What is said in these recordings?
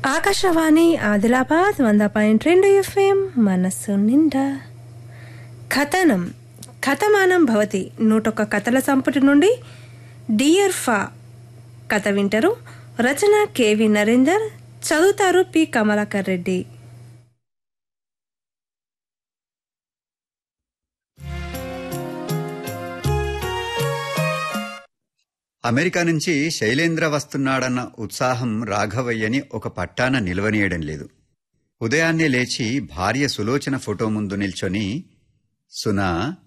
ఆకాశవాణి ఆదిలాబాద్ వంద పాయింట్ రెండు ఎఫ్ఎం మనస్సు నిండా కథనం కథమానం భవతి నూటొక్క కథల సంపుటి నుండి డియర్ ఫా కథ వింటారు రచన కెవి నరేందర్ చదువుతారు పి కమలాకర్ రెడ్డి అమెరికా నుంచి శైలేంద్ర వస్తున్నాడన్న ఉత్సాహం రాఘవయ్యని ఒక పట్టాన నిలవనీయడం లేదు ఉదయాన్నే లేచి భార్య సులోచన ఫోటో ముందు నిల్చొని సునా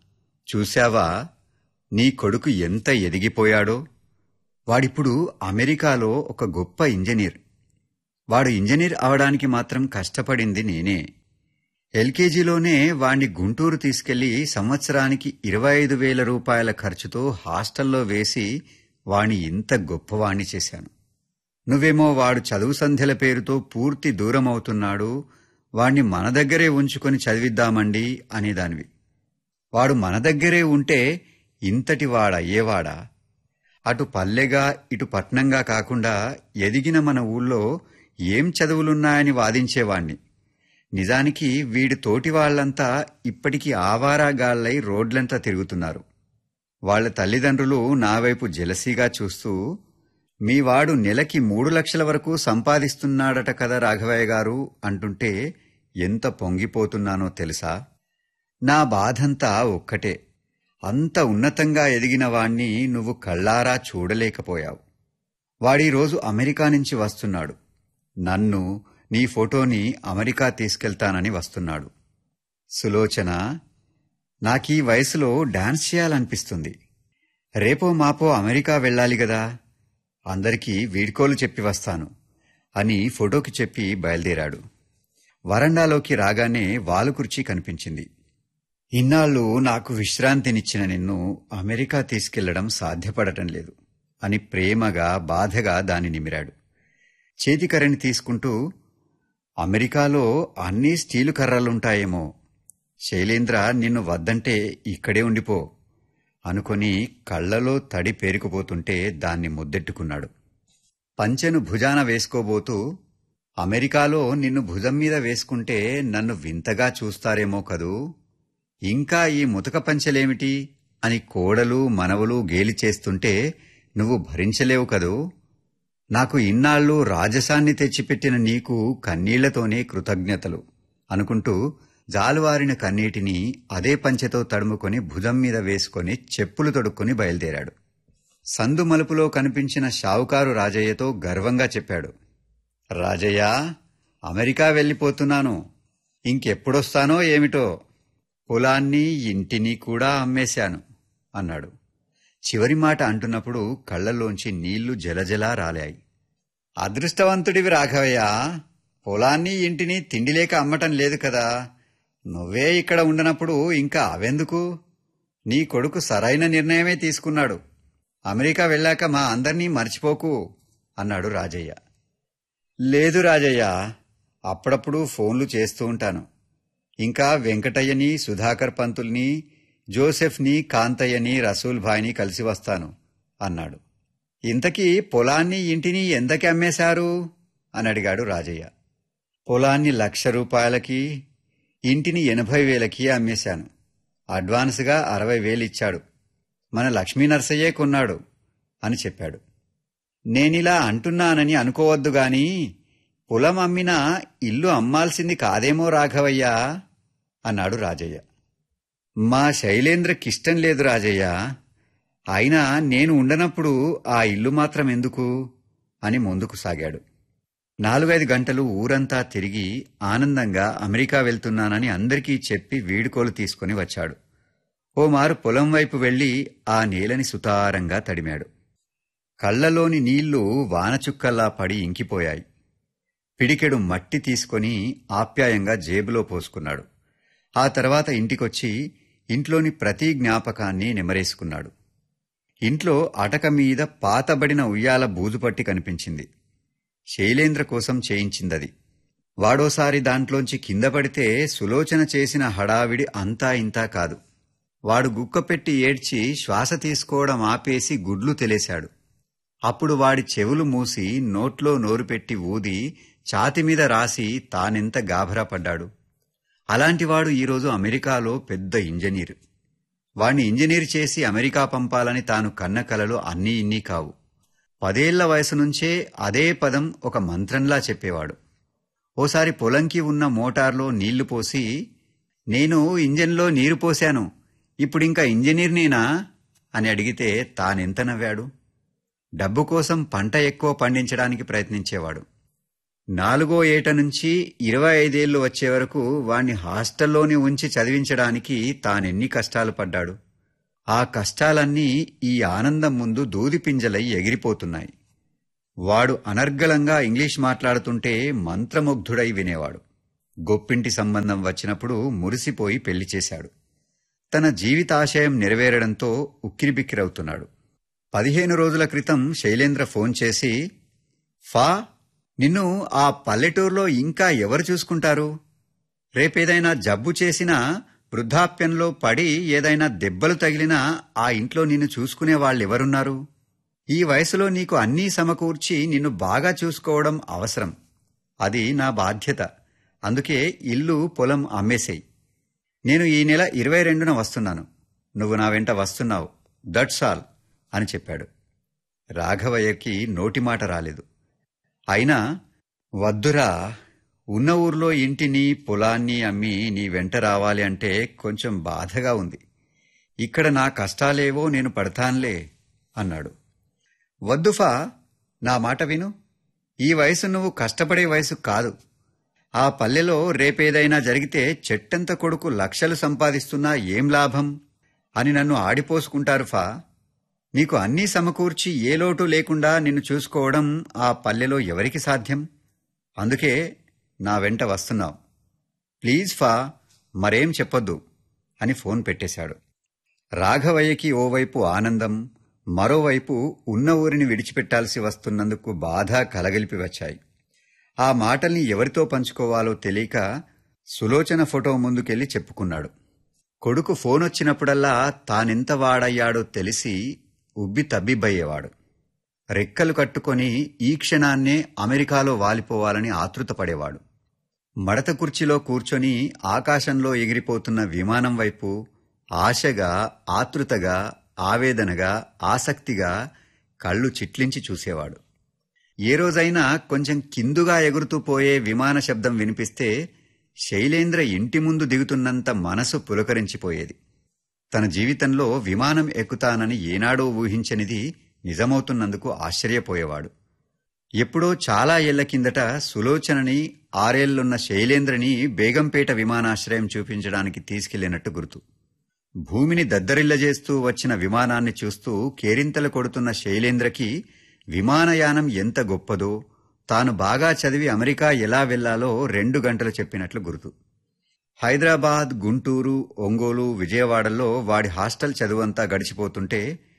చూశావా నీ కొడుకు ఎంత ఎదిగిపోయాడో వాడిప్పుడు అమెరికాలో ఒక గొప్ప ఇంజనీర్ వాడు ఇంజనీర్ అవడానికి మాత్రం కష్టపడింది నేనే ఎల్కేజీలోనే వాణ్ణి గుంటూరు తీసుకెళ్లి సంవత్సరానికి ఇరవై ఐదు వేల రూపాయల ఖర్చుతో హాస్టల్లో వేసి వాణ్ణి ఇంత గొప్పవాణ్ణి చేశాను నువ్వేమో వాడు చదువు సంధ్యల పేరుతో పూర్తి దూరం అవుతున్నాడు వాణ్ణి మన దగ్గరే ఉంచుకొని చదివిద్దామండి అనేదానివి వాడు మన దగ్గరే ఉంటే ఇంతటి వాడయ్యేవాడా అటు పల్లెగా ఇటు పట్నంగా కాకుండా ఎదిగిన మన ఊళ్ళో ఏం చదువులున్నాయని వాదించేవాణ్ణి నిజానికి వీడి తోటి వాళ్లంతా ఇప్పటికీ ఆవారాగాళ్లై రోడ్లంతా తిరుగుతున్నారు వాళ్ళ తల్లిదండ్రులు నా వైపు జలసీగా చూస్తూ మీ వాడు నెలకి మూడు లక్షల వరకు సంపాదిస్తున్నాడట కదా రాఘవయ్య గారు అంటుంటే ఎంత పొంగిపోతున్నానో తెలుసా నా బాధంతా ఒక్కటే అంత ఉన్నతంగా ఎదిగిన వాణ్ణి నువ్వు కళ్ళారా చూడలేకపోయావు వాడీ రోజు అమెరికా నుంచి వస్తున్నాడు నన్ను నీ ఫోటోని అమెరికా తీసుకెళ్తానని వస్తున్నాడు సులోచన నాకీ వయసులో డాన్స్ చేయాలనిపిస్తుంది రేపో మాపో అమెరికా వెళ్ళాలి గదా అందరికీ వీడ్కోలు చెప్పి వస్తాను అని ఫోటోకి చెప్పి బయలుదేరాడు వరండాలోకి రాగానే వాలుకుర్చీ కనిపించింది ఇన్నాళ్ళు నాకు విశ్రాంతినిచ్చిన నిన్ను అమెరికా తీసుకెళ్లడం సాధ్యపడటం లేదు అని ప్రేమగా బాధగా దాని నిమిరాడు చేతికర్రని తీసుకుంటూ అమెరికాలో అన్నీ స్టీలు కర్రలుంటాయేమో శైలేంద్ర నిన్ను వద్దంటే ఇక్కడే ఉండిపో అనుకొని కళ్లలో తడి పేరుకుపోతుంటే దాన్ని ముద్దెట్టుకున్నాడు పంచెను భుజాన వేసుకోబోతూ అమెరికాలో నిన్ను భుజం మీద వేసుకుంటే నన్ను వింతగా చూస్తారేమో కదూ ఇంకా ఈ ముతక పంచెలేమిటి అని కోడలు మనవలు గేలి చేస్తుంటే నువ్వు భరించలేవు కదూ నాకు ఇన్నాళ్ళు రాజసాన్ని తెచ్చిపెట్టిన నీకు కన్నీళ్లతోనే కృతజ్ఞతలు అనుకుంటూ జాలువారిన కన్నీటిని అదే పంచెతో తడుముకొని భుజం మీద వేసుకొని చెప్పులు తొడుక్కొని బయలుదేరాడు సందు మలుపులో కనిపించిన షావుకారు రాజయ్యతో గర్వంగా చెప్పాడు రాజయ్య అమెరికా వెళ్ళిపోతున్నాను ఇంకెప్పుడొస్తానో ఏమిటో పొలాన్ని ఇంటిని కూడా అమ్మేశాను అన్నాడు చివరి మాట అంటున్నప్పుడు కళ్లలోంచి నీళ్లు జలజలా రాలాయి అదృష్టవంతుడివి రాఘవయ్య పొలాన్ని ఇంటిని తిండిలేక అమ్మటం లేదు కదా నువ్వే ఇక్కడ ఉండనప్పుడు ఇంకా అవెందుకు నీ కొడుకు సరైన నిర్ణయమే తీసుకున్నాడు అమెరికా వెళ్ళాక మా అందర్నీ మర్చిపోకు అన్నాడు రాజయ్య లేదు రాజయ్య అప్పుడప్పుడు ఫోన్లు చేస్తూ ఉంటాను ఇంకా వెంకటయ్యని సుధాకర్ పంతుల్ని జోసెఫ్ని కాంతయ్యని రసూల్ భాయ్ని కలిసి వస్తాను అన్నాడు ఇంతకీ పొలాన్ని ఇంటిని ఎంతకి అమ్మేశారు అని అడిగాడు రాజయ్య పొలాన్ని లక్ష రూపాయలకి ఇంటిని ఎనభై వేలకి అమ్మేశాను అడ్వాన్స్గా అరవై వేలు ఇచ్చాడు మన లక్ష్మీ నర్సయ్యే కొన్నాడు అని చెప్పాడు నేనిలా అంటున్నానని అనుకోవద్దు గాని పొలం అమ్మినా ఇల్లు అమ్మాల్సింది కాదేమో రాఘవయ్యా అన్నాడు రాజయ్య మా శైలేంద్రకిష్టం లేదు రాజయ్య అయినా నేను ఉండనప్పుడు ఆ ఇల్లు మాత్రం ఎందుకు అని ముందుకు సాగాడు నాలుగైదు గంటలు ఊరంతా తిరిగి ఆనందంగా అమెరికా వెళ్తున్నానని అందరికీ చెప్పి వీడుకోలు తీసుకుని వచ్చాడు ఓ మారు పొలం వైపు వెళ్లి ఆ నేలని సుతారంగా తడిమాడు కళ్లలోని నీళ్లు వానచుక్కల్లా పడి ఇంకిపోయాయి పిడికెడు మట్టి తీసుకొని ఆప్యాయంగా జేబులో పోసుకున్నాడు ఆ తర్వాత ఇంటికొచ్చి ఇంట్లోని ప్రతి జ్ఞాపకాన్ని నెమరేసుకున్నాడు ఇంట్లో అటక మీద పాతబడిన ఉయ్యాల బూజుపట్టి కనిపించింది శైలేంద్ర కోసం చేయించిందది వాడోసారి దాంట్లోంచి కింద పడితే సులోచన చేసిన హడావిడి అంతా ఇంతా కాదు వాడు గుక్కపెట్టి ఏడ్చి శ్వాస తీసుకోవడం ఆపేసి గుడ్లు తెలిసాడు అప్పుడు వాడి చెవులు మూసి నోట్లో నోరు పెట్టి ఊది ఛాతి మీద రాసి తానెంత గాభరా పడ్డాడు అలాంటివాడు ఈరోజు అమెరికాలో పెద్ద ఇంజనీర్ వాణ్ణి ఇంజనీర్ చేసి అమెరికా పంపాలని తాను కన్న కలలు అన్నీ ఇన్నీ కావు పదేళ్ల వయసు నుంచే అదే పదం ఒక మంత్రంలా చెప్పేవాడు ఓసారి పొలంకి ఉన్న మోటార్లో నీళ్లు పోసి నేను ఇంజన్లో నీరు పోశాను ఇప్పుడింకా ఇంజనీర్ నేనా అని అడిగితే తానెంత నవ్వాడు డబ్బు కోసం పంట ఎక్కువ పండించడానికి ప్రయత్నించేవాడు నాలుగో ఏట నుంచి ఇరవై ఐదేళ్లు వచ్చే వరకు వాణ్ణి హాస్టల్లోనే ఉంచి చదివించడానికి తానెన్ని కష్టాలు పడ్డాడు ఆ కష్టాలన్నీ ఈ ఆనందం ముందు దూదిపింజలై ఎగిరిపోతున్నాయి వాడు అనర్గళంగా ఇంగ్లీష్ మాట్లాడుతుంటే మంత్రముగ్ధుడై వినేవాడు గొప్పింటి సంబంధం వచ్చినప్పుడు మురిసిపోయి పెళ్లి చేశాడు తన జీవితాశయం నెరవేరడంతో ఉక్కిరిబిక్కిరవుతున్నాడు పదిహేను రోజుల క్రితం శైలేంద్ర ఫోన్ చేసి ఫా నిన్ను ఆ పల్లెటూరులో ఇంకా ఎవరు చూసుకుంటారు రేపేదైనా జబ్బు చేసినా వృద్ధాప్యంలో పడి ఏదైనా దెబ్బలు తగిలినా ఆ ఇంట్లో నిన్ను చూసుకునే వాళ్ళెవరున్నారు ఈ వయసులో నీకు అన్నీ సమకూర్చి నిన్ను బాగా చూసుకోవడం అవసరం అది నా బాధ్యత అందుకే ఇల్లు పొలం అమ్మేసేయి నేను ఈ నెల ఇరవై రెండున వస్తున్నాను నువ్వు నా వెంట వస్తున్నావు దట్స్ ఆల్ అని చెప్పాడు రాఘవయ్యకి నోటి మాట రాలేదు అయినా వద్దురా ఉన్న ఊర్లో ఇంటిని పొలాన్ని అమ్మి నీ వెంట రావాలి అంటే కొంచెం బాధగా ఉంది ఇక్కడ నా కష్టాలేవో నేను పడతాన్లే అన్నాడు వద్దుఫా నా మాట విను ఈ వయసు నువ్వు కష్టపడే వయసు కాదు ఆ పల్లెలో రేపేదైనా జరిగితే చెట్టంత కొడుకు లక్షలు సంపాదిస్తున్నా ఏం లాభం అని నన్ను ఆడిపోసుకుంటారు ఫా నీకు అన్నీ సమకూర్చి ఏ లోటు లేకుండా నిన్ను చూసుకోవడం ఆ పల్లెలో ఎవరికి సాధ్యం అందుకే నా వెంట వస్తున్నావు ప్లీజ్ ఫా మరేం చెప్పొద్దు అని ఫోన్ పెట్టేశాడు రాఘవయ్యకి ఓవైపు ఆనందం మరోవైపు ఉన్న ఊరిని విడిచిపెట్టాల్సి వస్తున్నందుకు బాధ కలగలిపి వచ్చాయి ఆ మాటల్ని ఎవరితో పంచుకోవాలో తెలియక సులోచన ఫోటో ముందుకెళ్లి చెప్పుకున్నాడు కొడుకు ఫోన్ వచ్చినప్పుడల్లా తానెంత వాడయ్యాడో తెలిసి ఉబ్బి తబ్బిబ్బయ్యేవాడు రెక్కలు కట్టుకొని ఈ క్షణాన్నే అమెరికాలో వాలిపోవాలని ఆతృతపడేవాడు మడత కుర్చీలో కూర్చొని ఆకాశంలో ఎగిరిపోతున్న విమానం వైపు ఆశగా ఆతృతగా ఆవేదనగా ఆసక్తిగా కళ్ళు చిట్లించి చూసేవాడు ఏ రోజైనా కొంచెం కిందుగా ఎగురుతూ పోయే విమాన శబ్దం వినిపిస్తే శైలేంద్ర ఇంటి ముందు దిగుతున్నంత మనసు పులకరించిపోయేది తన జీవితంలో విమానం ఎక్కుతానని ఏనాడో ఊహించనిది నిజమవుతున్నందుకు ఆశ్చర్యపోయేవాడు ఎప్పుడో చాలా ఏళ్ల కిందట సులోచనని ఆరేళ్లున్న శైలేంద్రని బేగంపేట విమానాశ్రయం చూపించడానికి తీసుకెళ్లినట్టు గుర్తు భూమిని దద్దరిల్లజేస్తూ వచ్చిన విమానాన్ని చూస్తూ కేరింతలు కొడుతున్న శైలేంద్రకి విమానయానం ఎంత గొప్పదో తాను బాగా చదివి అమెరికా ఎలా వెళ్లాలో రెండు గంటలు చెప్పినట్లు గుర్తు హైదరాబాద్ గుంటూరు ఒంగోలు విజయవాడల్లో వాడి హాస్టల్ చదువంతా గడిచిపోతుంటే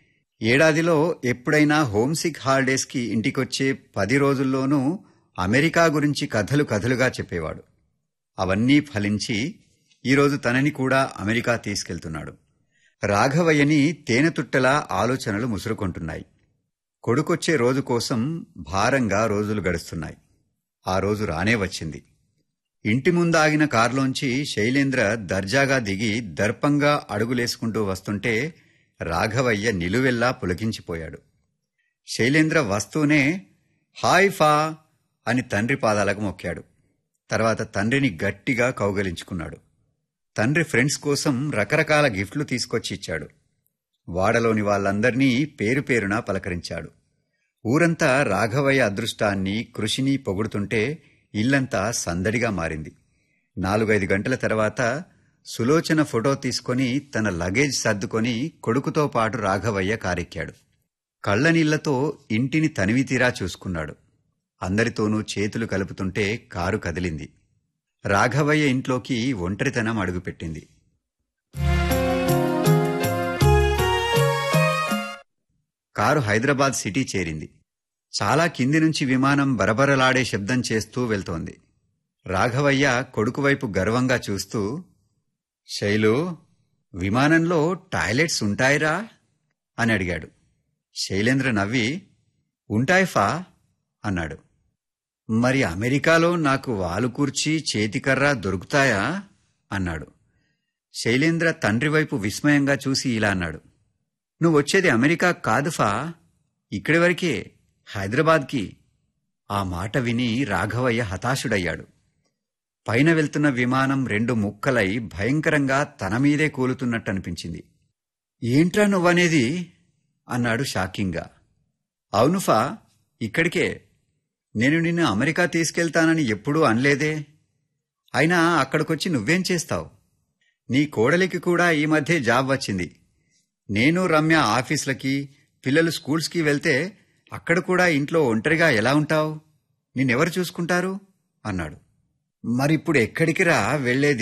ఏడాదిలో ఎప్పుడైనా హోమ్సిక్ హాలిడేస్కి ఇంటికొచ్చే పది రోజుల్లోనూ అమెరికా గురించి కథలు కథలుగా చెప్పేవాడు అవన్నీ ఫలించి ఈరోజు తనని కూడా అమెరికా తీసుకెళ్తున్నాడు రాఘవయ్యని తేనెతుట్టలా ఆలోచనలు ముసురుకుంటున్నాయి కొడుకొచ్చే రోజు కోసం భారంగా రోజులు గడుస్తున్నాయి ఆ రోజు రానే వచ్చింది ఇంటి ముందాగిన కారులోంచి శైలేంద్ర దర్జాగా దిగి దర్పంగా అడుగులేసుకుంటూ వస్తుంటే రాఘవయ్య నిలువెల్లా పులకించిపోయాడు శైలేంద్ర వస్తూనే హాయ్ ఫా అని తండ్రి పాదాలకు మొక్కాడు తర్వాత తండ్రిని గట్టిగా కౌగలించుకున్నాడు తండ్రి ఫ్రెండ్స్ కోసం రకరకాల గిఫ్ట్లు తీసుకొచ్చి ఇచ్చాడు వాడలోని వాళ్ళందర్నీ పేరు పేరున పలకరించాడు ఊరంతా రాఘవయ్య అదృష్టాన్ని కృషిని పొగుడుతుంటే ఇల్లంతా సందడిగా మారింది నాలుగైదు గంటల తర్వాత సులోచన ఫోటో తీసుకొని తన లగేజ్ సర్దుకొని కొడుకుతో పాటు రాఘవయ్య కారెక్కాడు కళ్ళనీళ్లతో ఇంటిని తనివితీరా చూసుకున్నాడు అందరితోనూ చేతులు కలుపుతుంటే కారు కదిలింది రాఘవయ్య ఇంట్లోకి ఒంటరితనం అడుగుపెట్టింది కారు హైదరాబాద్ సిటీ చేరింది చాలా కింది నుంచి విమానం బరబరలాడే శబ్దం చేస్తూ వెళ్తోంది రాఘవయ్య కొడుకు వైపు గర్వంగా చూస్తూ శైలు విమానంలో టాయిలెట్స్ ఉంటాయిరా అని అడిగాడు శైలేంద్ర నవ్వి ఉంటాయి ఫా అన్నాడు మరి అమెరికాలో నాకు వాలు కూర్చి చేతికర్ర దొరుకుతాయా అన్నాడు శైలేంద్ర తండ్రి వైపు విస్మయంగా చూసి ఇలా అన్నాడు నువ్వు వచ్చేది అమెరికా కాదుఫా ఇక్కడి వరకే హైదరాబాద్కి ఆ మాట విని రాఘవయ్య హతాశుడయ్యాడు పైన వెళ్తున్న విమానం రెండు ముక్కలై భయంకరంగా తన మీదే కూలుతున్నట్టు అనిపించింది ఏంట్రా నువ్వనేది అన్నాడు షాకింగ్గా అవునుఫా ఇక్కడికే నేను నిన్ను అమెరికా తీసుకెళ్తానని ఎప్పుడూ అనలేదే అయినా అక్కడికొచ్చి నువ్వేం చేస్తావు నీ కోడలికి కూడా ఈ మధ్య జాబ్ వచ్చింది నేను రమ్య ఆఫీసులకి పిల్లలు స్కూల్స్కి వెళ్తే అక్కడ కూడా ఇంట్లో ఒంటరిగా ఎలా ఉంటావు నిన్నెవరు చూసుకుంటారు అన్నాడు మరిప్పుడు ఎక్కడికి రా వెళ్లేది